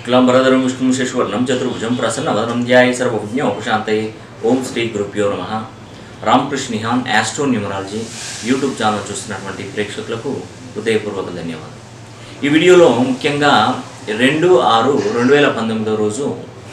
శుక్లాంబరధరం విష్ణు శశివర్ణం చతుర్భుజం ప్రసన్నవదనం ధ్యాయ సర్వజ్ఞ ఉపశాంతయే ఓం శ్రీ గురుభ్యో నమ రామకృష్ణ నిహాన్ యాస్ట్రో న్యూమరాలజీ యూట్యూబ్ ఛానల్ చూస్తున్నటువంటి ప్రేక్షకులకు హృదయపూర్వక ధన్యవాదాలు ఈ వీడియోలో ముఖ్యంగా రెండు ఆరు రెండు వేల పంతొమ్మిదో రోజు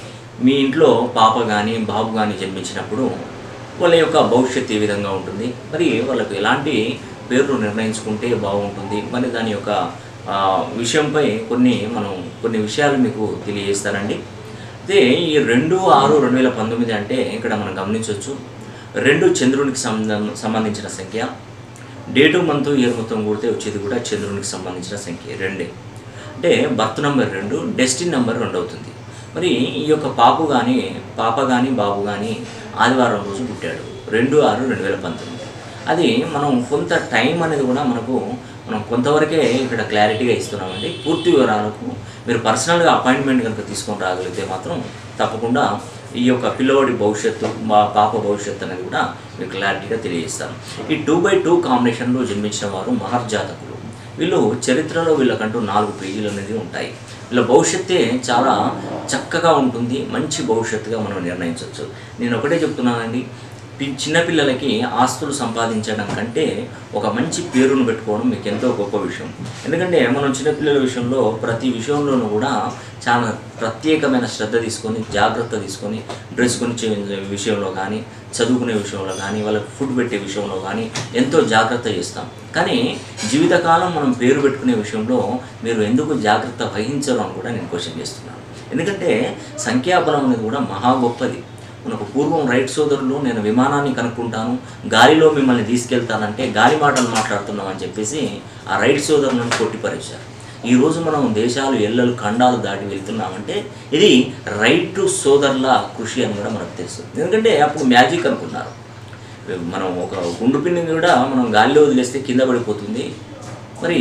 మీ ఇంట్లో పాప కానీ బాబు కానీ జన్మించినప్పుడు వాళ్ళ యొక్క భవిష్యత్తు ఏ విధంగా ఉంటుంది మరి వాళ్ళకు ఎలాంటి పేర్లు నిర్ణయించుకుంటే బాగుంటుంది మరి దాని యొక్క ఆ, విషయంపై కొన్ని మనం కొన్ని విషయాలు మీకు తెలియజేస్తానండి అయితే ఈ రెండు ఆరు రెండు వేల పంతొమ్మిది అంటే ఇక్కడ మనం గమనించవచ్చు రెండు చంద్రునికి సంబంధం సంబంధించిన సంఖ్య డేటు మంత్ ఇయర్ మొత్తం కూడితే వచ్చేది కూడా చంద్రునికి సంబంధించిన సంఖ్య రెండే అంటే బర్త్ నంబర్ రెండు డెస్టిన్ నంబర్ రెండు అవుతుంది మరి ఈ యొక్క పాపు కానీ పాప కానీ బాబు కానీ ఆదివారం రోజు పుట్టాడు రెండు ఆరు రెండు వేల పంతొమ్మిది అది మనం కొంత టైం అనేది కూడా మనకు మనం కొంతవరకే ఇక్కడ క్లారిటీగా ఇస్తున్నామండి పూర్తి వివరాలకు మీరు పర్సనల్గా అపాయింట్మెంట్ కనుక తీసుకొని రాగలిగితే మాత్రం తప్పకుండా ఈ యొక్క పిల్లవాడి భవిష్యత్తు మా పాప భవిష్యత్తు అనేది కూడా మీకు క్లారిటీగా తెలియజేస్తాను ఈ టూ బై టూ కాంబినేషన్లో జన్మించిన వారు మహర్జాతకులు వీళ్ళు చరిత్రలో వీళ్ళకంటూ నాలుగు పేజీలు అనేది ఉంటాయి వీళ్ళ భవిష్యత్తే చాలా చక్కగా ఉంటుంది మంచి భవిష్యత్తుగా మనం నిర్ణయించవచ్చు నేను ఒకటే చెప్తున్నానండి పి- చిన్నపిల్లలకి ఆస్తులు సంపాదించడం కంటే ఒక మంచి పేరును పెట్టుకోవడం మీకు ఎంతో గొప్ప విషయం ఎందుకంటే మనం చిన్నపిల్లల విషయంలో ప్రతి విషయంలోనూ కూడా చాలా ప్రత్యేకమైన శ్రద్ధ తీసుకొని జాగ్రత్త తీసుకొని డ్రెస్ కొనిచ్చే విషయంలో కానీ చదువుకునే విషయంలో కానీ వాళ్ళకి ఫుడ్ పెట్టే విషయంలో కానీ ఎంతో జాగ్రత్త చేస్తాం కానీ జీవితకాలం మనం పేరు పెట్టుకునే విషయంలో మీరు ఎందుకు జాగ్రత్త వహించరు అని కూడా నేను క్వశ్చన్ చేస్తున్నాను ఎందుకంటే సంఖ్యాబలం అనేది కూడా మహా గొప్పది మనకు పూర్వం రైట్ సోదరులు నేను విమానాన్ని కనుక్కుంటాను గాలిలో మిమ్మల్ని తీసుకెళ్తానంటే గాలి మాటలు మాట్లాడుతున్నాం అని చెప్పేసి ఆ రైట్ సోదరులను కొట్టిపరేశారు ఈ రోజు మనం దేశాలు ఎల్లలు ఖండాలు దాటి వెళ్తున్నామంటే ఇది రైట్ సోదరుల కృషి అని కూడా మనకు తెలుసు ఎందుకంటే అప్పుడు మ్యాజిక్ అనుకున్నారు మనం ఒక గుండు పిన్ని కూడా మనం గాలిలో వదిలేస్తే కింద పడిపోతుంది మరి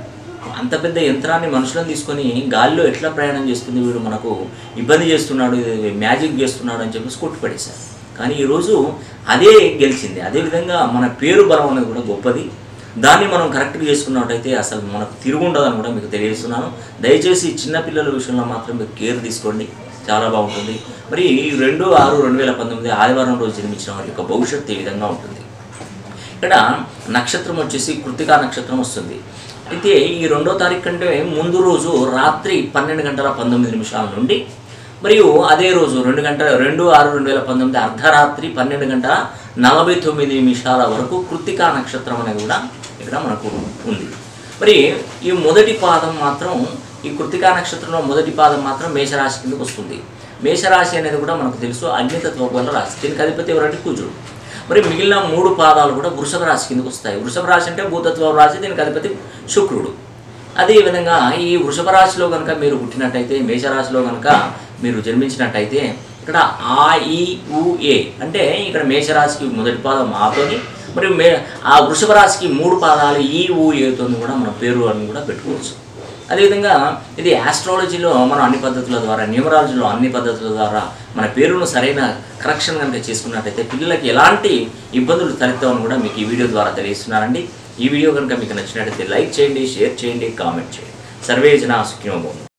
అంత పెద్ద యంత్రాన్ని మనుషులను తీసుకొని గాలిలో ఎట్లా ప్రయాణం చేస్తుంది వీడు మనకు ఇబ్బంది చేస్తున్నాడు ఇది మ్యాజిక్ చేస్తున్నాడు అని చెప్పేసి కొట్టుపడేశారు కానీ ఈరోజు అదే గెలిచింది అదేవిధంగా మన పేరు బలం అనేది కూడా గొప్పది దాన్ని మనం కరెక్ట్గా చేసుకున్నట్టయితే అసలు మనకు తిరుగుండదని కూడా మీకు తెలియజేస్తున్నాను దయచేసి చిన్నపిల్లల విషయంలో మాత్రం మీరు కేర్ తీసుకోండి చాలా బాగుంటుంది మరి ఈ రెండు ఆరు రెండు వేల పంతొమ్మిది ఆదివారం రోజు జన్మించిన వారి యొక్క భవిష్యత్తు ఈ విధంగా ఉంటుంది ఇక్కడ నక్షత్రం వచ్చేసి కృతికా నక్షత్రం వస్తుంది అయితే ఈ రెండో తారీఖు కంటే ముందు రోజు రాత్రి పన్నెండు గంటల పంతొమ్మిది నిమిషాల నుండి మరియు అదే రోజు రెండు గంటల రెండు ఆరు రెండు వేల పంతొమ్మిది అర్ధరాత్రి పన్నెండు గంటల నలభై తొమ్మిది నిమిషాల వరకు కృతికా నక్షత్రం అనేది కూడా ఇక్కడ మనకు ఉంది మరి ఈ మొదటి పాదం మాత్రం ఈ కృతికా నక్షత్రంలో మొదటి పాదం మాత్రం మేషరాశి కిందకు వస్తుంది మేషరాశి అనేది కూడా మనకు తెలుసు అగ్నితత్వ గల రాశి దీనికి అధిపతి ఎవరంటే కుజుడు మరి మిగిలిన మూడు పాదాలు కూడా వృషభ రాశి కిందకు వస్తాయి వృషభ రాశి అంటే భూతత్వ రాశి దీనికి అధిపతి శుక్రుడు అదేవిధంగా ఈ వృషభ రాశిలో కనుక మీరు పుట్టినట్టయితే మేషరాశిలో కనుక మీరు జన్మించినట్టయితే ఇక్కడ ఆ ఈ ఉ ఏ అంటే ఇక్కడ మేషరాశికి మొదటి పాదం ఆతోని మరి మే ఆ వృషభ రాశికి మూడు పాదాలు ఈ ఊ ఏతో కూడా మన పేరు అని కూడా పెట్టుకోవచ్చు అదేవిధంగా ఇది ఆస్ట్రాలజీలో మనం అన్ని పద్ధతుల ద్వారా న్యూమరాలజీలో అన్ని పద్ధతుల ద్వారా మన పేరును సరైన కరెక్షన్ కనుక చేసుకున్నట్టయితే పిల్లలకి ఎలాంటి ఇబ్బందులు తలెత్తవని కూడా మీకు ఈ వీడియో ద్వారా తెలియజేస్తున్నానండి ఈ వీడియో కనుక మీకు నచ్చినట్టయితే లైక్ చేయండి షేర్ చేయండి కామెంట్ చేయండి సర్వే జన సుఖినోభవం